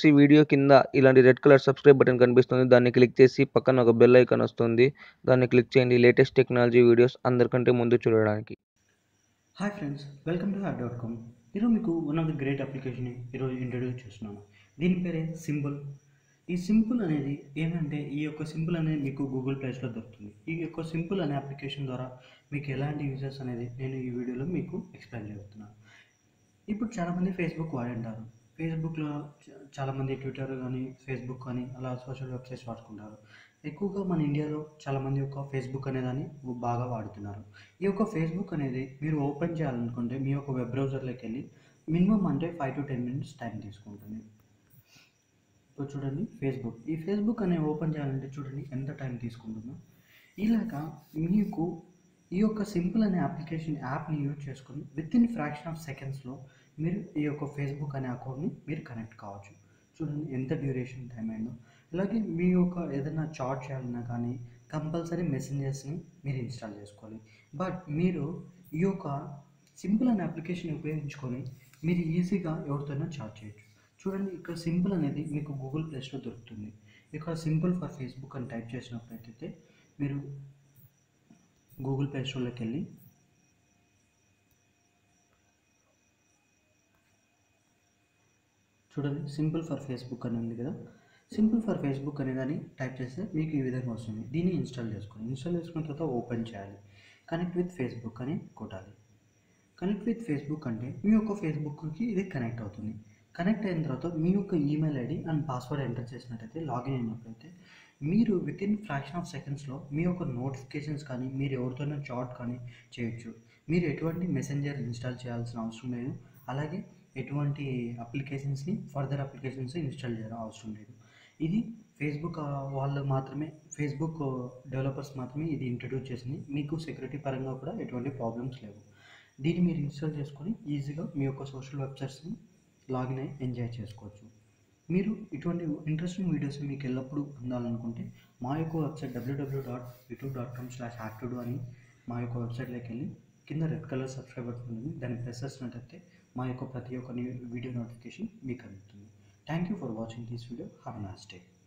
వచ్చేసి వీడియో కింద ఇలాంటి రెడ్ కలర్ సబ్స్క్రైబ్ బటన్ కనిపిస్తుంది దాన్ని క్లిక్ చేసి పక్కన ఒక బెల్ ఐకాన్ వస్తుంది దాన్ని క్లిక్ చేయండి లేటెస్ట్ టెక్నాలజీ వీడియోస్ అందరికంటే ముందు చూడడానికి hi friends welcome to hap dot com ఈరోజు మీకు వన్ ఆఫ్ ది గ్రేట్ అప్లికేషన్ని ఈరోజు ఇంట్రడ్యూస్ చేస్తున్నాను దీని పేరే సింపుల్ ఈ సింపుల్ అనేది ఏంటంటే ఈ యొక్క సింపుల్ అనేది మీకు గూగుల్ ప్లేస్లో దొరుకుతుంది ఈ యొక్క సింపుల్ అనే అప్లికేషన్ ద్వారా మీకు ఎలాంటి యూజెస్ అనేది నేను ఈ వీడియోలో మీకు ఎక్స్ప్లెయిన్ చేస్తున్నాను ఇప్పుడు చాలామంది ఫేస్బుక్ వాడి ఉంటారు ఫేస్బుక్లో చ- చాలామంది ట్విట్టర్ కానీ ఫేస్బుక్ కానీ అలా సోషల్ వెబ్సైట్స్ వాడుకుంటారు ఎక్కువగా మన ఇండియాలో చాలామంది యొక్క ఫేస్బుక్ అనేదాన్ని బాగా వాడుతున్నారు ఈ యొక్క ఫేస్బుక్ అనేది మీరు ఓపెన్ చేయాలనుకుంటే మీ యొక్క వెబ్ బ్రౌజర్లోకి వెళ్ళి మినిమం అంటే five to ten minutes time తీసుకుంటుంది ఇప్పుడు చూడండి ఫేస్బుక్ ఈ ఫేస్బుక్ అనే ఓపెన్ చేయాలంటే చూడండి ఎంత టైం తీసుకుంటుందో ఇలాగా మీకు ఈ యొక్క సింపుల్ అనే అప్లికేషన్ యాప్ని యూజ్ చేసుకొని విత్ ఇన్ ఫ్రాక్షన్ ఆఫ్ సెకండ్స్లో మీరు ఈ యొక్క ఫేస్బుక్ అనే అకౌంట్ని మీరు కనెక్ట్ కావచ్చు చూడండి ఎంత డ్యూరేషన్ టైం అయిందో అలాగే మీ యొక్క ఏదైనా చాట్ చేయాలన్నా కానీ కంపల్సరీ మెసెంజర్స్ని మీరు ఇన్స్టాల్ చేసుకోవాలి బట్ మీరు ఈ యొక్క సింపుల్ అనే అప్లికేషన్ ఉపయోగించుకొని మీరు ఈజీగా ఎవరితోనైనా చాట్ చేయొచ్చు చూడండి ఇక్కడ సింపుల్ అనేది మీకు గూగుల్ ప్లేస్లో దొరుకుతుంది ఇక్కడ సింపుల్ ఫర్ ఫేస్బుక్ అని టైప్ చేసినప్పుడైతే మీరు గూగుల్ ప్లే స్టోర్లోకి వెళ్ళి చూడండి సింపుల్ ఫర్ ఫేస్బుక్ అని ఉంది కదా సింపుల్ ఫర్ ఫేస్బుక్ అనే దాన్ని టైప్ చేస్తే మీకు ఈ విధంగా వస్తుంది దీన్ని ఇన్స్టాల్ చేసుకోండి ఇన్స్టాల్ చేసుకున్న తర్వాత ఓపెన్ చేయాలి కనెక్ట్ విత్ ఫేస్బుక్ అని కొట్టాలి కనెక్ట్ విత్ ఫేస్బుక్ అంటే మీ యొక్క ఫేస్బుక్కి ఇది కనెక్ట్ అవుతుంది కనెక్ట్ అయిన తర్వాత మీ యొక్క email ID and password enter చేసినట్టయితే లాగిన్ అయినప్పుడైతే మీరు విత్ ఇన్ ఫ్రాక్షన్ ఆఫ్ సెకండ్స్లో మీ యొక్క నోటిఫికేషన్స్ కానీ మీరు ఎవరితోనైనా చాట్ కానీ చేయొచ్చు మీరు ఎటువంటి మెసెంజర్ ఇన్స్టాల్ చేయాల్సిన అవసరం లేదు అలాగే ఎటువంటి అప్లికేషన్స్ని ఫర్దర్ అప్లికేషన్స్ ఇన్స్టాల్ చేయడం అవసరం లేదు ఇది ఫేస్బుక్ ఆ, వాళ్ళు మాత్రమే ఫేస్బుక్ డెవలపర్స్ మాత్రమే ఇది ఇంట్రడ్యూస్ చేసింది మీకు సెక్యూరిటీ పరంగా కూడా ఎటువంటి ప్రాబ్లమ్స్ లేవు దీన్ని మీరు ఇన్స్టాల్ చేసుకొని ఈజీగా మీ యొక్క సోషల్ వెబ్సైట్స్ని లాగిన్ అయ్యి ఎంజాయ్ చేసుకోవచ్చు మీరు ఇటువంటి ఇంట్రెస్టింగ్ వీడియోస్ మీకు ఎల్లప్పుడూ అందాలనుకుంటే మా యొక్క website WW dot YouTube dot com slash active అని మా యొక్క వెబ్సైట్లోకి వెళ్ళి కింద రెడ్ కలర్ సబ్స్క్రైబ్ బటన్ ఉంటుంది దాన్ని ప్రెస్ చేసినట్టయితే మా యొక్క ప్రతి ఒక్క వీడియో నోటిఫికేషన్ మీకు అందుతుంది thank you for watching this video have nice day